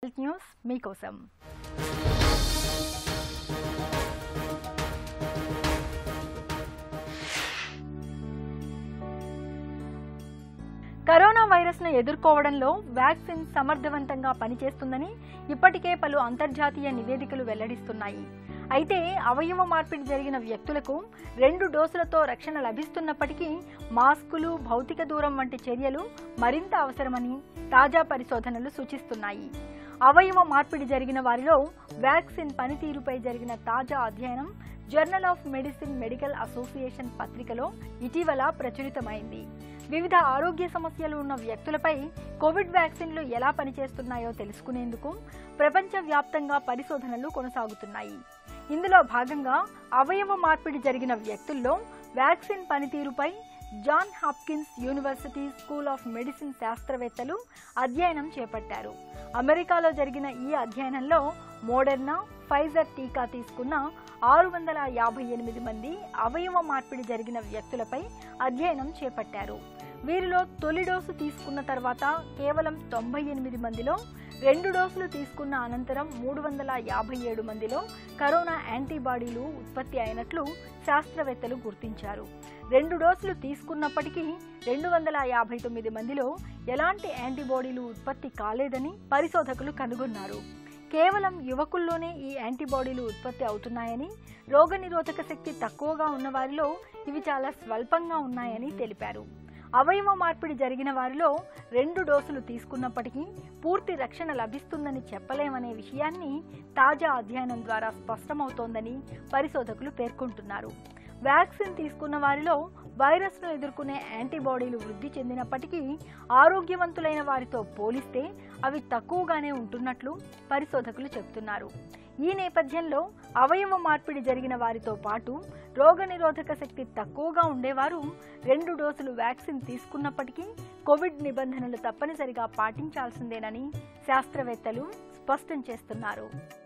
news మీకోసం corona virus ను ఎదుర్కోవడంలో వ్యాక్సిన్ సమర్థవంతంగా పనిచేస్తుందని ఇప్పటికే పలు అంతర్జాతీయ నివేదికలు వెల్లడిస్తున్నాయి అయితే అవయవ మార్పిడి జరిగిన వ్యక్తులకు రెండు డోసులతో రక్షణ లభిస్తున్నప్పటికీ మాస్కులు భౌతిక దూరం వంటి చర్యలు మరింత అవసరమని తాజా పరిశోధనలు సూచిస్తున్నాయి అవయవ మార్పిడి జరిగిన వారిలో వ్యాక్సిన్ పనితీరుపై జరిగిన తాజా అధ్యయనం journal of medicine medical association పత్రికలో ఇటీవల ప్రచురితమైంది వివిధ ఆరోగ్య సమస్యలు ఉన్న వ్యక్తులపై కోవిడ్ వ్యాక్సిన్లు ఎలా పనిచేస్తున్నాయో తెలుసుకునేందుకు ప్రపంచవ్యాప్తంగా పరిశోధనలు కొనసాగుతున్నాయి ఇందులో భాగంగా అవయవ మార్పిడి జరిగిన వ్యక్తుల్లో వ్యాక్సిన్ పనితీరుపై John Hopkins university school of medicine శాస్త్రవేత్తలు అధ్యయనం చేపట్టారు అమెరికాలో జరిగిన ఈ అధ్యయనంలో మోడర్నా ఫైజర్ టీకా తీసుకున్న ఆరు వందల యాభై ఎనిమిది మంది అవయవ మార్పిడి జరిగిన వ్యక్తులపై అధ్యయనం చేపట్టారు వీరిలో తొలి డోసు తీసుకున్న తర్వాత కేవలం తొంభై ఎనిమిది మందిలో రెండు డోసులు తీసుకున్న అనంతరం మూడు వందల యాభై ఏడు మందిలో కరోనా యాంటీబాడీలు ఉత్పత్తి అయినట్లు శాస్త్రవేత్తలు గుర్తించారు రెండు డోసులు తీసుకున్నప్పటికీ రెండు వందల యాభై తొమ్మిది మందిలో ఎలాంటి యాంటీబాడీలు ఉత్పత్తి కాలేదని పరిశోధకులు కనుగొన్నారు కేవలం యువకుల్లోనే ఈ యాంటీబాడీలు ఉత్పత్తి అవుతున్నాయని రోగనిరోధక శక్తి తక్కువగా ఉన్న వారిలో ఇవి చాలా స్వల్పంగా ఉన్నాయని తెలిపారు అవయవ మార్పిడి జరిగిన వారిలో రెండు డోసులు తీసుకున్నప్పటికీ పూర్తి రక్షణ లభిస్తుందని చెప్పలేమనే విషయాన్ని తాజా అధ్యయనం ద్వారా స్పష్టమవుతోందని పరిశోధకులు పేర్కొంటున్నారు వ్యాక్సిన్ తీసుకున్న వారిలో వైరస్ను ఎదుర్కొనే యాంటీబాడీలు వృద్ధి చెందినప్పటికీ ఆరోగ్యవంతులైన వారితో పోలిస్తే అవి తక్కువగానే ఉంటున్నట్లు పరిశోధకులు చెబుతున్నారు ఈ నేపథ్యంలో అవయవ మార్పిడి జరిగిన వారితో పాటు రోగనిరోధక శక్తి తక్కువగా ఉండేవారు రెండు డోసులు వ్యాక్సిన్ తీసుకున్నప్పటికీ కోవిడ్ నిబంధనలు తప్పనిసరిగా పాటించాల్సిందేనని శాస్త్రవేత్తలు స్పష్టం చేస్తున్నారు